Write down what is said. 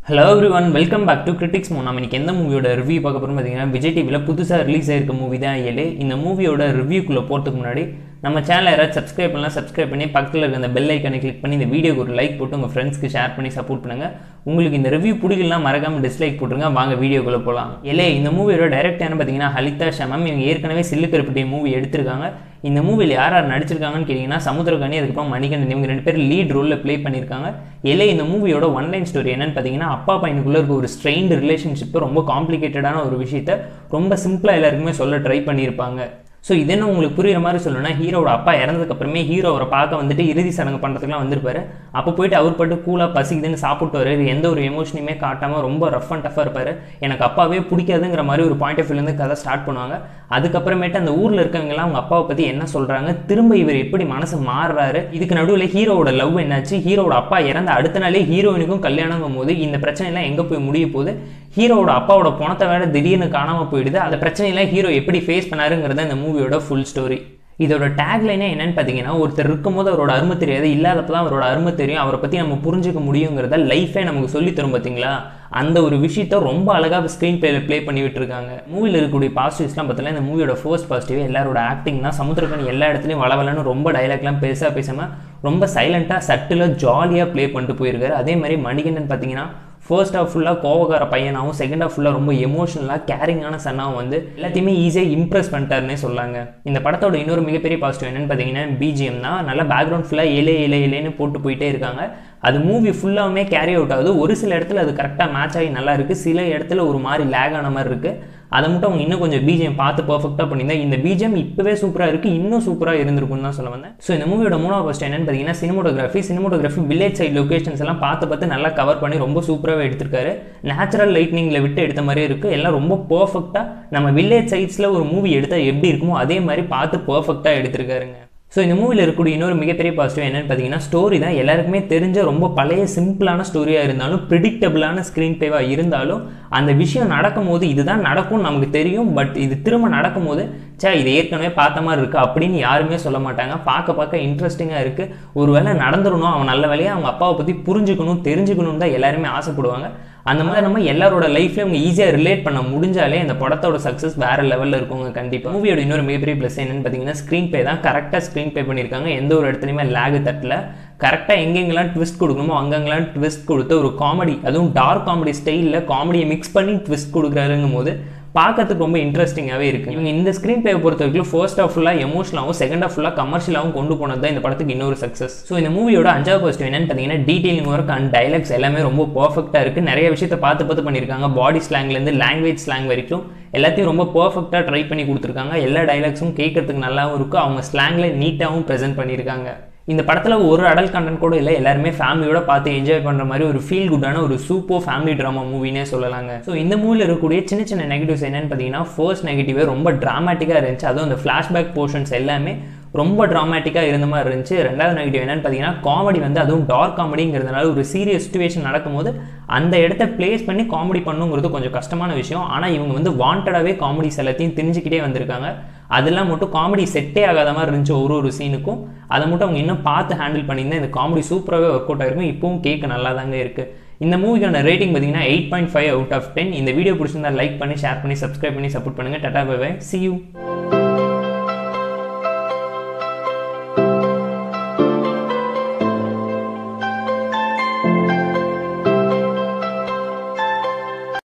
hello everyone welcome back to critics மூ நம்ம இன்னைக்கு எந்த மூவியோட ரிவ்யூ பார்க்க போகிறோம் பார்த்தீங்கன்னா விஜய் டிவியில் புதுசாக ரிலீஸ் ஆயிருக்க மூவி தான் ஏழு இந்த மூவியோட ரிவ்யூக்குள்ளே போகிறதுக்கு முன்னாடி நம்ம சேனலை யாராவது சப்ஸ்கிரைப் பண்ணலாம் சப்ஸ்கிரைப் பண்ணி பக்கத்தில் இருக்க அந்த பெல் ஐக்கனை கிளிக் பண்ணி இந்த வீடியோக்கு ஒரு லைக் போட்டு உங்கள் ஃப்ரெண்ட்ஸ்க்கு ஷேர் பண்ணி சப்போர்ட் பண்ணுங்கள் உங்களுக்கு இந்த ரிவ்யூ பிடிக்கலாம் மறக்காமல் டிஸ்லைக் போட்டுருங்க வாங்க வீடியோக்குள்ளே போகலாம் ஏலே இந்த மூவியோட டைரக்டர்னு பார்த்தீங்கன்னா ஹலிதா ஷமம் இவங்க ஏற்கனவே சில்லுக்கருப்பட்டி மூவி எடுத்திருக்காங்க இந்த மூவியில் யார் யார் நடிச்சிருக்காங்கன்னு கேட்டிங்கன்னா சமுத்திரகனி அதுக்கப்புறம் மணிகண்டன் இவங்க ரெண்டு பேர் லீட் ரோலில் ப்ளே பண்ணியிருக்காங்க இல்லை இந்த மூவியோட ஒன்லைன் ஸ்டோரி என்னன்னு பார்த்தீங்கன்னா அப்பா பையனுக்குள்ளே இருக்க ஒரு ஸ்ட்ரெயின்டு ரிலேஷன்ஷிப்பு ரொம்ப காம்ப்ளிகேட்டடான ஒரு விஷயத்த ரொம்ப சிம்பிளாக எல்லாருக்குமே சொல்ல ட்ரை பண்ணியிருப்பாங்க ஸோ இது என்ன உங்களுக்கு புரியுற மாதிரி சொல்லணும்னா ஹீரோட அப்பா இறந்ததுக்கப்புறமே ஹீரோ அவரை பார்க்க வந்துட்டு இறுதி சடங்கு பண்ணுறதுக்குலாம் வந்திருப்பாரு அப்போ போயிட்டு அவர் பாட்டு கூலாக பசிக்குதுன்னு சாப்பிட்டு வர்றாரு எந்த ஒரு எமோஷனையுமே காட்டாமல் ரொம்ப ரஃப் அண்ட் டஃபாக இருப்பார் எனக்கு அப்பாவே பிடிக்காதுங்கிற மாதிரி ஒரு பாயிண்ட் ஆஃப் வியூலேருந்து கதை ஸ்டார்ட் பண்ணுவாங்க அதுக்கப்புறமேட்டு அந்த ஊரில் இருக்கவங்கலாம் அவங்க அப்பாவை பற்றி என்ன சொல்கிறாங்க திரும்ப இவர் எப்படி மனசு மாறுறாரு இதுக்கு நடுவில் ஹீரோவோட லவ் என்னாச்சு ஹீரோட அப்பா இறந்த அடுத்த நாளே ஹீரோயினுக்கும் கல்யாணங்கும் போது இந்த பிரச்சனைலாம் எங்கே போய் முடிய போகுது ஹீரோவோட அப்பாவோட பணத்தை வேற திடீர்னு காணாமல் போயிடுது அந்த பிரச்சனையெல்லாம் ஹீரோ எப்படி ஃபேஸ் பண்ணாருங்கிறத இந்த மூவியோட ஃபுல் ஸ்டோரி இதோட டேக்லைனே என்னன்னு பார்த்தீங்கன்னா ஒருத்தர் இருக்கும்போது அவரோட அருமை தெரியாது இல்லாதப்ப தான் அவரோட அருமை தெரியும் அவரை பற்றி நம்ம புரிஞ்சுக்க முடியுங்கிறத லைஃபே நமக்கு சொல்லி தரும் பார்த்தீங்களா அந்த ஒரு விஷயத்த ரொம்ப அழகாக ஸ்க்ரீன் பிளேல ப்ளே பண்ணி விட்டுருக்காங்க மூவியில் இருக்கக்கூடிய பாசிட்டிவ்ஸ்லாம் பார்த்தீங்கன்னா இந்த மூவியோட ஃபர்ஸ்ட் பாசிட்டிவ் எல்லாரோட ஆக்டிங் தான் சமுத்திரக்கணி எல்லா இடத்துலையும் வளவலன்னு ரொம்ப டைலாக்லாம் பெருசாக பேசாமல் ரொம்ப சைலண்ட்டாக சட்டிலாக ஜாலியாக ப்ளே பண்ணிட்டு போயிருக்காரு அதே மாதிரி மணிகண்டன் பார்த்தீங்கன்னா ஃபர்ஸ்ட் ஆஃப் ஃபுல்லாக கோவக்கார பையனாகவும் செகண்ட் ஆஃப் ஃபுல்லாக ரொம்ப எமோஷனலாக கேரிங்கான சன்னாகவும் வந்து எல்லாத்தையுமே ஈஸியாக இம்ப்ரெஸ் பண்ணிட்டாருன்னே சொல்லாங்க இந்த படத்தோட இன்னொரு மிகப்பெரிய பாசிட்டிவ் என்னன்னு பார்த்தீங்கன்னா பிஜிஎம் தான் நல்ல பேக்ரவுண்ட் ஃபுல்லாக இலே இலே இலேன்னு போட்டு போயிட்டே இருக்காங்க அது மூவி ஃபுல்லாகவுமே கேரி அவுட் ஆகுது ஒரு சில இடத்துல அது கரெக்டாக மேட்ச் ஆகி நல்லா இருக்குது சில இடத்துல ஒரு மாதிரி லேக் ஆன மாதிரி இருக்குது அதை மட்டும் அவங்க இன்னும் கொஞ்சம் பிஜிஎம் பார்த்து பர்ஃபெக்டாக பண்ணியிருந்தா இந்த பிஜிஎம் இப்போவே சூப்பராக இருக்குது இன்னும் சூப்பராக இருந்திருக்கும்னு தான் சொல்ல வந்தேன் ஸோ இந்த மூவியோட மூணாவது ஃபஸ்ட் என்னன்னு பார்த்தீங்கன்னா cinematography cinematography village side locations எல்லாம் பார்த்து பார்த்து நல்லா கவர் பண்ணி ரொம்ப சூப்பராகவே எடுத்திருக்காரு நேச்சுரல் லைட்னிங்கில் விட்டு எடுத்த மாதிரியே இருக்குது எல்லாம் ரொம்ப பர்ஃபெக்டாக நம்ம வில்லேஜ் சைட்ஸில் ஒரு மூவி எடுத்தால் எப்படி இருக்குமோ அதே மாதிரி பார்த்து பர்ஃபெக்டாக எடுத்திருக்காருங்க ஸோ இந்த மூவியில் இருக்கக்கூடிய இன்னொரு மிகப்பெரிய பாசிட்டிவ் என்னென்னு பார்த்தீங்கன்னா ஸ்டோரி தான் எல்லாருக்குமே தெரிஞ்ச ரொம்ப பழைய சிம்பிளான ஸ்டோரியாக இருந்தாலும் ப்ரிடிக்டபிளான ஸ்க்ரீன் பிளேவாக இருந்தாலும் அந்த விஷயம் நடக்கும்போது இதுதான் நடக்கும்னு நமக்கு தெரியும் பட் இது திரும்ப நடக்கும்போது சே இது ஏற்கனவே பார்த்த மாதிரி இருக்குது அப்படின்னு யாருமே சொல்ல மாட்டாங்க பார்க்க பார்க்க இன்ட்ரெஸ்டிங்காக இருக்குது ஒரு வேளை நடந்துடணும் அவன் நல்ல வேலையாக அவங்க அப்பாவை பற்றி புரிஞ்சுக்கணும் தெரிஞ்சுக்கணும் தான் எல்லாருமே ஆசைப்படுவாங்க அந்த மாதிரி நம்ம எல்லாரோட லைஃப்லையும் அவங்க ஈஸியாக ரிலேட் பண்ண முடிஞ்சாலே அந்த படத்தோட சக்ஸஸ் வேற லெவலில் இருக்குங்க கண்டிப்பாக மூவியோட இன்னொரு மிகப்பெரிய ப்ளஸ் என்னன்னு பார்த்தீங்கன்னா ஸ்க்ரீன் பே தான் கரெக்டாக ஸ்க்ரீன் பே பண்ணியிருக்காங்க எந்த ஒரு இடத்துலையுமே லேகு தட்டில் கரெக்டாக எங்கெங்கெல்லாம் ட்விஸ்ட் கொடுக்கணுமோ அங்கங்கெல்லாம் ட்விஸ்ட் கொடுத்து ஒரு காமெடி அதுவும் டார்க் காமெடி ஸ்டைலில் காமெடியை மிக்ஸ் பண்ணி ட்விஸ்ட் கொடுக்குறாருங்கும் போது பார்க்கறதுக்கு ரொம்ப இன்ட்ரெஸ்டிங்காகவே இருக்குது இவங்க இந்த ஸ்க்ரீன் பிளே பொறுத்த வரைக்கும் ஃபர்ஸ்ட் ஆஃப் ஃபுல்லாக எமோஷனலாகவும் செகண்ட் ஆஃப் ஃபுல்லாக கமர்ஷியலாகவும் கொண்டு போனது தான் இந்த படத்துக்கு இன்னொரு சக்ஸஸ் ஸோ இந்த மூவியோட அஞ்சாவது பாசிட்டிவ் என்னன்னு பார்த்தீங்கன்னா டீட்டெயிலிங் ஒர்க் அண்ட் டைலாக்ஸ் எல்லாமே ரொம்ப பர்ஃபெக்டாக இருக்குது நிறைய விஷயத்தை பார்த்து பார்த்து பண்ணியிருக்காங்க பாடி ஸ்லாங்லேருந்து லாங்குவேஜ் ஸ்லாங் வரைக்கும் எல்லாத்தையும் ரொம்ப பர்ஃபெக்டாக ட்ரை பண்ணி கொடுத்துருக்காங்க எல்லா டைலாக்ஸும் கேட்கறதுக்கு நல்லாவும் இருக்குது அவங்க ஸ்லாங்கில் நீட்டாகவும் ப்ரெசென்ட் பண்ணியிருக்காங்க இந்த படத்தில் ஒரு அடல் கண்டென்ட் கூட இல்லை எல்லாருமே ஃபேமிலியோட பார்த்து என்ஜாய் பண்ணுற மாதிரி ஒரு ஃபீல் குட்டான ஒரு சூப்பர் ஃபேமிலி ட்ராமா மூவினே சொல்லலாங்க ஸோ இந்த மூவியில் இருக்கக்கூடிய சின்ன சின்ன நெகட்டிவ்ஸ் என்னன்னு பார்த்தீங்கன்னா ஃபர்ஸ்ட் நெகட்டிவே ரொம்ப ட்ராமாட்டிக்காக இருந்துச்சு அதுவும் அந்த ஃப்ளாஷ்பேக் போர்ஷன்ஸ் எல்லாமே ரொம்ப ட்ராமேட்டிக்காக இருந்த மாதிரி இருந்துச்சு ரெண்டாவது நெகட்டிவ் என்னன்னு பார்த்தீங்கன்னா காமெடி வந்து அதுவும் டார்க் காமெடிங்கிறதுனால ஒரு சீரியஸ் சுச்சுவேஷன் நடக்கும்போது அந்த இடத்த பிளேஸ் பண்ணி காமெடி பண்ணுங்கிறது கொஞ்சம் கஷ்டமான விஷயம் ஆனால் இவங்க வந்து வாண்டடாகவே காமெடிஸ் எல்லாத்தையும் தெரிஞ்சுக்கிட்டே வந்திருக்காங்க அதெல்லாம் மட்டும் காமெடி செட்டே ஆகாத மாதிரி இருந்துச்சு ஒரு ஒரு சீனுக்கும் அதை மட்டும் அவங்க இன்னும் பார்த்து ஹேண்டில் பண்ணியிருந்தா இந்த காமெடி சூப்பராகவே ஒர்க் அவுட் ஆயிருக்கும் இப்போவும் கேட்க நல்லா தாங்க இருக்குது இந்த மூவிக்கான ரேட்டிங் பார்த்தீங்கன்னா eight point five out of ten இந்த வீடியோ பிடிச்சிருந்தா லைக் பண்ணி ஷேர் பண்ணி சப்ஸ்கிரைப் பண்ணி சப்போர்ட் பண்ணுங்கள் tata bye bye see you